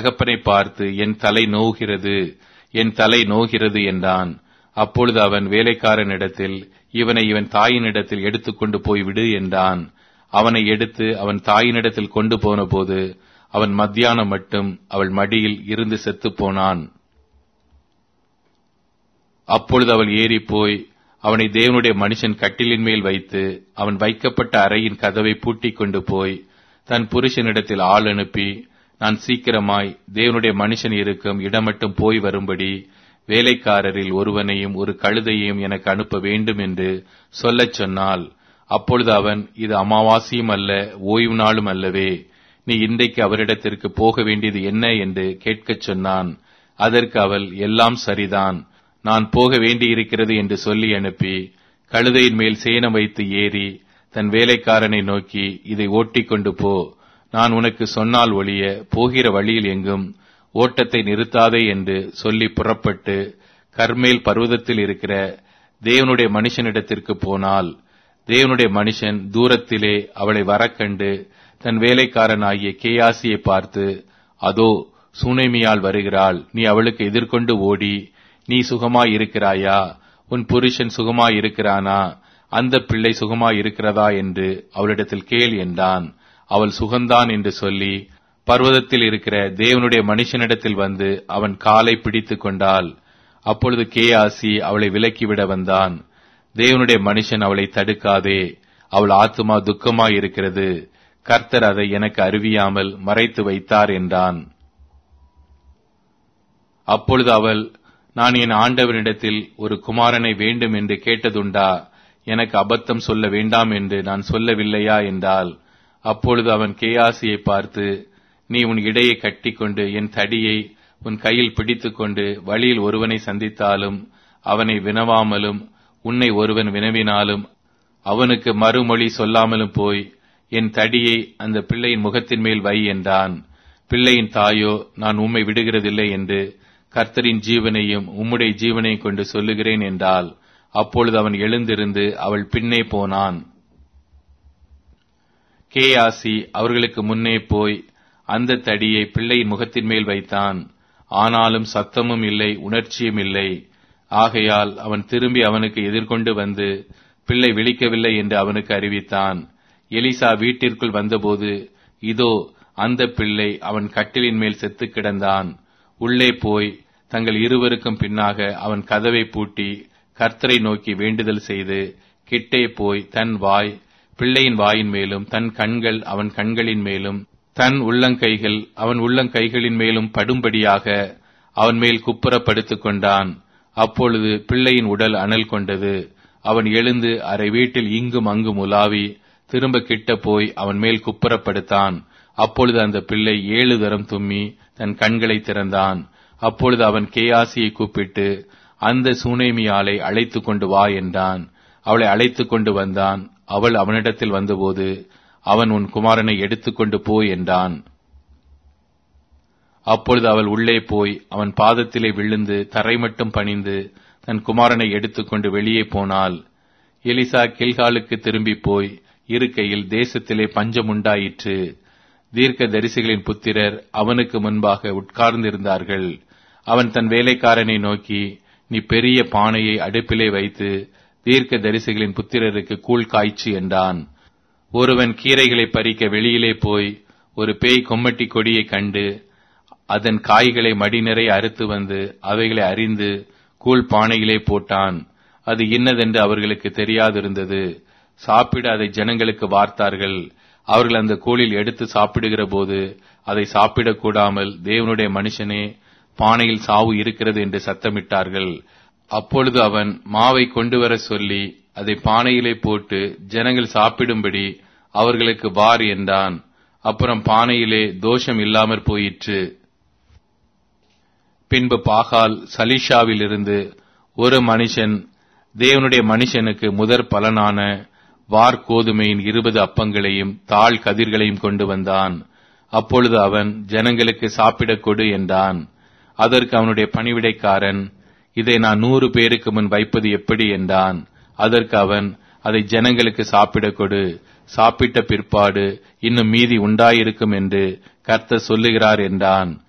தகப்பனை பார்த்து என் தலை நோகிறது என் தலை நோகிறது என்றான் அப்பொழுது அவன் வேலைக்காரனிடத்தில் இவனை இவன் தாயினிடத்தில் எடுத்துக்கொண்டு போய்விடு என்றான் அவனை எடுத்து அவன் தாயினிடத்தில் கொண்டு போனபோது அவன் மத்தியானம் மட்டும் அவள் மடியில் இருந்து செத்துப் போனான் அப்பொழுது அவள் ஏறி போய் அவனை தேவனுடைய மனுஷன் கட்டிலின் மேல் வைத்து அவன் வைக்கப்பட்ட அறையின் கதவை பூட்டிக் கொண்டு போய் தன் புருஷனிடத்தில் ஆள் அனுப்பி நான் சீக்கிரமாய் தேவனுடைய மனுஷன் இருக்கும் இடம் மட்டும் போய் வரும்படி வேலைக்காரரில் ஒருவனையும் ஒரு கழுதையையும் எனக்கு அனுப்ப வேண்டும் என்று சொல்லச் சொன்னால் அப்பொழுது அவன் இது அமாவாசியும் அல்ல ஓய்வு நாளும் அல்லவே நீ இன்றைக்கு அவரிடத்திற்கு போக வேண்டியது என்ன என்று கேட்கச் சொன்னான் அதற்கு அவள் எல்லாம் சரிதான் நான் போக வேண்டியிருக்கிறது என்று சொல்லி அனுப்பி கழுதையின் மேல் சேனம் வைத்து ஏறி தன் வேலைக்காரனை நோக்கி இதை ஓட்டிக்கொண்டு போ நான் உனக்கு சொன்னால் ஒழிய போகிற வழியில் எங்கும் ஓட்டத்தை நிறுத்தாதே என்று சொல்லி புறப்பட்டு கர்மேல் பர்வதத்தில் இருக்கிற தேவனுடைய மனுஷனிடத்திற்கு போனால் தேவனுடைய மனுஷன் தூரத்திலே அவளை வரக்கண்டு தன் வேலைக்காரனாகிய கேயாசியை பார்த்து அதோ சூனைமியால் வருகிறாள் நீ அவளுக்கு எதிர்கொண்டு ஓடி நீ சுகமாய் இருக்கிறாயா உன் புருஷன் சுகமாய் இருக்கிறானா அந்த பிள்ளை சுகமாய் இருக்கிறதா என்று அவளிடத்தில் கேள் என்றான் அவள் சுகந்தான் என்று சொல்லி பர்வதத்தில் இருக்கிற தேவனுடைய மனுஷனிடத்தில் வந்து அவன் காலை பிடித்து கொண்டாள் அப்பொழுது கேயாசி அவளை விலக்கிவிட வந்தான் தேவனுடைய மனுஷன் அவளை தடுக்காதே அவள் ஆத்துமா துக்கமாய் இருக்கிறது கர்த்தர் அதை எனக்கு அறிவியாமல் மறைத்து வைத்தார் என்றான் அப்பொழுது அவள் நான் என் ஆண்டவனிடத்தில் ஒரு குமாரனை வேண்டும் என்று கேட்டதுண்டா எனக்கு அபத்தம் சொல்ல வேண்டாம் என்று நான் சொல்லவில்லையா என்றால் அப்பொழுது அவன் கேயாசியை பார்த்து நீ உன் இடையை கட்டிக்கொண்டு என் தடியை உன் கையில் பிடித்துக்கொண்டு வழியில் ஒருவனை சந்தித்தாலும் அவனை வினவாமலும் உன்னை ஒருவன் வினவினாலும் அவனுக்கு மறுமொழி சொல்லாமலும் போய் என் தடியை அந்த பிள்ளையின் முகத்தின் மேல் வை என்றான் பிள்ளையின் தாயோ நான் உம்மை விடுகிறதில்லை என்று கர்த்தரின் ஜீவனையும் உம்முடைய ஜீவனையும் கொண்டு சொல்லுகிறேன் என்றால் அப்பொழுது அவன் எழுந்திருந்து அவள் பின்னே போனான் கேயாசி அவர்களுக்கு முன்னே போய் அந்த தடியை பிள்ளையின் முகத்தின் மேல் வைத்தான் ஆனாலும் சத்தமும் இல்லை உணர்ச்சியும் இல்லை ஆகையால் அவன் திரும்பி அவனுக்கு எதிர்கொண்டு வந்து பிள்ளை விழிக்கவில்லை என்று அவனுக்கு அறிவித்தான் எலிசா வீட்டிற்குள் வந்தபோது இதோ அந்த பிள்ளை அவன் கட்டிலின் மேல் செத்து கிடந்தான் உள்ளே போய் தங்கள் இருவருக்கும் பின்னாக அவன் கதவை பூட்டி கர்த்தரை நோக்கி வேண்டுதல் செய்து கிட்டே போய் தன் வாய் பிள்ளையின் வாயின் மேலும் தன் கண்கள் அவன் கண்களின் மேலும் தன் உள்ளங்கைகள் அவன் உள்ளங்கைகளின் மேலும் படும்படியாக அவன் மேல் குப்புற படுத்துக் கொண்டான் அப்பொழுது பிள்ளையின் உடல் அனல் கொண்டது அவன் எழுந்து அரை வீட்டில் இங்கும் அங்கும் உலாவி திரும்ப கிட்ட போய் அவன் மேல் குப்புறப்படுத்தான் அப்பொழுது அந்த பிள்ளை ஏழு தரம் தும்மி தன் கண்களை திறந்தான் அப்பொழுது அவன் கேயாசியை கூப்பிட்டு அந்த சூனேமியாலை அழைத்து கொண்டு வா என்றான் அவளை அழைத்து கொண்டு வந்தான் அவள் அவனிடத்தில் வந்தபோது அவன் உன் குமாரனை எடுத்துக்கொண்டு போய் என்றான் அப்பொழுது அவள் உள்ளே போய் அவன் பாதத்திலே விழுந்து தரை மட்டும் பணிந்து தன் குமாரனை எடுத்துக்கொண்டு வெளியே போனாள் எலிசா கில்காலுக்கு திரும்பி போய் இருக்கையில் தேசத்திலே பஞ்சம் உண்டாயிற்று தீர்க்க தரிசிகளின் புத்திரர் அவனுக்கு முன்பாக உட்கார்ந்திருந்தார்கள் அவன் தன் வேலைக்காரனை நோக்கி நீ பெரிய பானையை அடுப்பிலே வைத்து தீர்க்க தரிசிகளின் புத்திரருக்கு கூழ் காய்ச்சி என்றான் ஒருவன் கீரைகளை பறிக்க வெளியிலே போய் ஒரு பேய் கொம்மட்டி கொடியை கண்டு அதன் காய்களை மடிநிறை அறுத்து வந்து அவைகளை அறிந்து கூழ் பானையிலே போட்டான் அது இன்னதென்று அவர்களுக்கு தெரியாதிருந்தது சாப்பிட அதை ஜனங்களுக்கு வார்த்தார்கள் அவர்கள் அந்த கூழில் எடுத்து சாப்பிடுகிற போது அதை சாப்பிடக்கூடாமல் தேவனுடைய மனுஷனே பானையில் சாவு இருக்கிறது என்று சத்தமிட்டார்கள் அப்பொழுது அவன் மாவை கொண்டு வர சொல்லி அதை பானையிலே போட்டு ஜனங்கள் சாப்பிடும்படி அவர்களுக்கு வார் என்றான் அப்புறம் பானையிலே தோஷம் இல்லாமற் போயிற்று பின்பு பாகால் சலிஷாவிலிருந்து ஒரு மனுஷன் தேவனுடைய மனுஷனுக்கு முதற் பலனான வார்கோதுமையின் இருபது அப்பங்களையும் தாழ் கதிர்களையும் கொண்டு வந்தான் அப்பொழுது அவன் ஜனங்களுக்கு சாப்பிடக் கொடு என்றான் அதற்கு அவனுடைய பணிவிடைக்காரன் இதை நான் நூறு பேருக்கு முன் வைப்பது எப்படி என்றான் அதற்கு அவன் அதை ஜனங்களுக்கு சாப்பிடக் கொடு சாப்பிட்ட பிற்பாடு இன்னும் மீதி உண்டாயிருக்கும் என்று கர்த்தர் சொல்லுகிறார் என்றான்